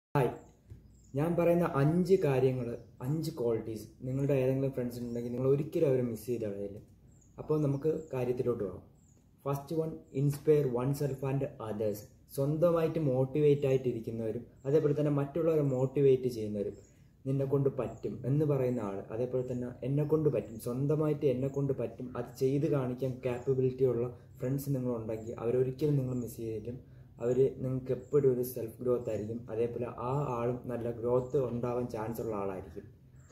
hi ഞാൻ പറയുന്ന അഞ്ച് കാര്യങ്ങൾ അഞ്ച് ക്വാളിറ്റീസ് നിങ്ങളുടെ ഏതെങ്കിലും ഫ്രണ്ട്സ് ഉണ്ടെങ്കിൽ നിങ്ങൾ ഒരിക്കലും അവരെ മിസ് ചെയ്ത് കളയില്ല അപ്പോൾ നമുക്ക് കാര്യത്തിലോട്ട് പോകാം first one inspire oneself and others സ്വന്തമായിട്ട് മോട്ടിവേറ്റ് ആയിട്ടിരിക്കുന്നവരും അതേപോലെ തന്നെ മറ്റുള്ളവരെ മോട്ടിവേറ്റ് ചെയ്യുന്നവരും നിന്നെ കൊണ്ട് പറ്റും എന്ന് പറയുന്ന ആൾ അതേപോലെ തന്നെ എന്നെ കൊണ്ട് പറ്റും സ്വന്തമായിട്ട് എന്നെ കൊണ്ട് പറ്റും അത് ചെയ്ത് കാണിക്കാൻ കാപ്പബിലിറ്റി ഉള്ള ഫ്രണ്ട്സ് നിങ്ങളുണ്ടെങ്കിൽ അവരൊരിക്കലും നിങ്ങൾ മിസ് ചെയ്തിട്ടും അവർ നിങ്ങൾക്ക് എപ്പോഴും ഒരു സെൽഫ് ഗ്രോത്ത് ആയിരിക്കും അതേപോലെ ആ ആളും നല്ല ഗ്രോത്ത് ഉണ്ടാവാൻ ചാൻസ് ഉള്ള ആളായിരിക്കും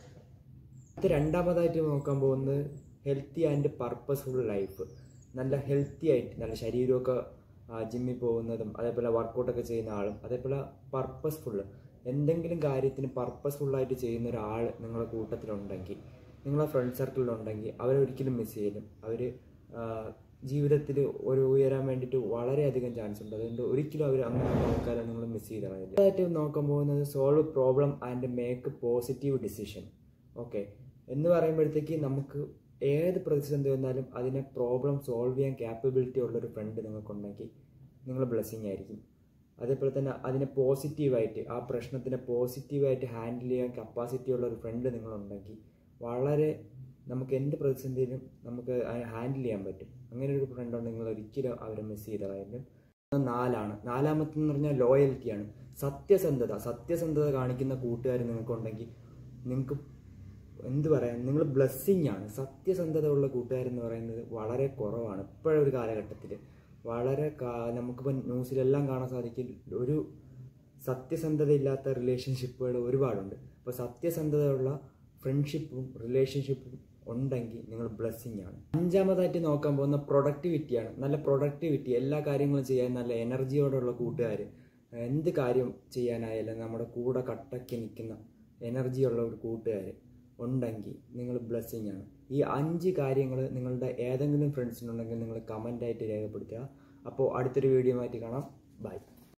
അത് രണ്ടാമതായിട്ട് നോക്കാൻ പോകുന്നത് ഹെൽത്തി ആൻഡ് പർപ്പസ്ഫുൾ ലൈഫ് നല്ല ഹെൽത്തി ആയിട്ട് നല്ല ശരീരമൊക്കെ ജിമ്മിൽ പോകുന്നതും അതേപോലെ വർക്കൗട്ടൊക്കെ ചെയ്യുന്ന ആളും അതേപോലെ പർപ്പസ്ഫുൾ എന്തെങ്കിലും കാര്യത്തിന് പർപ്പസ്ഫുള്ളായിട്ട് ചെയ്യുന്ന ഒരാൾ നിങ്ങളുടെ കൂട്ടത്തിലുണ്ടെങ്കിൽ നിങ്ങളെ ഫ്രണ്ട് സർക്കിളിലുണ്ടെങ്കിൽ അവരൊരിക്കലും മിസ് ചെയ്യില്ല അവർ ജീവിതത്തിൽ ഒരു ഉയരാൻ വേണ്ടിയിട്ട് വളരെയധികം ചാൻസ് ഉണ്ട് അതുകൊണ്ട് ഒരിക്കലും അവർ അങ്ങനെ ആൾക്കാരെ നിങ്ങൾ മിസ് ചെയ്ത് കളയില്ല ആയിട്ട് നോക്കാൻ പോകുന്നത് solve problem and make positive decision okay എന്ന് പറയുമ്പോഴത്തേക്ക് നമുക്ക് ഏത് പ്രതിസന്ധി വന്നാലും അതിനെ പ്രോബ്ലം സോൾവ് ചെയ്യാൻ ക്യാപ്പബിലിറ്റി ഉള്ളൊരു ഫ്രണ്ട് നിങ്ങൾക്കുണ്ടെങ്കിൽ നിങ്ങൾ ബ്ലെസ്സിങ് ആയിരിക്കും അതേപോലെ തന്നെ അതിനെ പോസിറ്റീവായിട്ട് ആ പ്രശ്നത്തിനെ പോസിറ്റീവായിട്ട് ഹാൻഡിൽ ചെയ്യാൻ കപ്പാസിറ്റി ഉള്ള ഒരു ഫ്രണ്ട് നിങ്ങളുണ്ടെങ്കിൽ വളരെ നമുക്ക് എന്ത് പ്രതിസന്ധിയിലും നമുക്ക് ഹാൻഡിൽ ചെയ്യാൻ പറ്റും അങ്ങനെ ഒരു ഫ്രണ്ട് ഉണ്ടെങ്കിൽ നിങ്ങൾ ഒരിക്കലും അവരെ മിസ് ചെയ്തതായാലും നാലാണ് നാലാമത്തെന്ന് പറഞ്ഞാൽ ലോയൽറ്റിയാണ് സത്യസന്ധത സത്യസന്ധത കാണിക്കുന്ന കൂട്ടുകാർ നിങ്ങൾക്കുണ്ടെങ്കിൽ നിങ്ങൾക്ക് എന്ത് പറയാൻ നിങ്ങൾ ബ്ലെസ്സിങ് ആണ് സത്യസന്ധത ഉള്ള കൂട്ടുകാരെന്ന് പറയുന്നത് വളരെ കുറവാണ് ഇപ്പോഴൊരു കാലഘട്ടത്തിൽ വളരെ നമുക്കിപ്പോൾ ന്യൂസിലെല്ലാം കാണാൻ സാധിക്കും ഒരു സത്യസന്ധത ഇല്ലാത്ത റിലേഷൻഷിപ്പുകൾ ഒരുപാടുണ്ട് അപ്പോൾ സത്യസന്ധതയുള്ള ഫ്രണ്ട്ഷിപ്പും റിലേഷൻഷിപ്പും ഉണ്ടെങ്കിൽ നിങ്ങൾ ബ്ലെസ്സിങ് ആണ് അഞ്ചാമതായിട്ട് നോക്കാൻ പോകുന്ന പ്രൊഡക്ടിവിറ്റിയാണ് നല്ല പ്രൊഡക്ടിവിറ്റി എല്ലാ കാര്യങ്ങളും ചെയ്യാൻ നല്ല എനർജിയോടുള്ള കൂട്ടുകാർ എന്ത് കാര്യം ചെയ്യാനായാലും നമ്മുടെ കൂടെ കട്ടയ്ക്ക് നിൽക്കുന്ന എനർജിയുള്ള ഒരു കൂട്ടുകാർ ഉണ്ടെങ്കിൽ നിങ്ങൾ ബ്ലെസ്സിങ് ആണ് ഈ അഞ്ച് കാര്യങ്ങൾ നിങ്ങളുടെ ഏതെങ്കിലും ഫ്രണ്ട്സിനുണ്ടെങ്കിൽ നിങ്ങൾ കമൻ്റായിട്ട് രേഖപ്പെടുത്തുക അപ്പോൾ അടുത്തൊരു വീഡിയോ മാറ്റി കാണാം ബൈ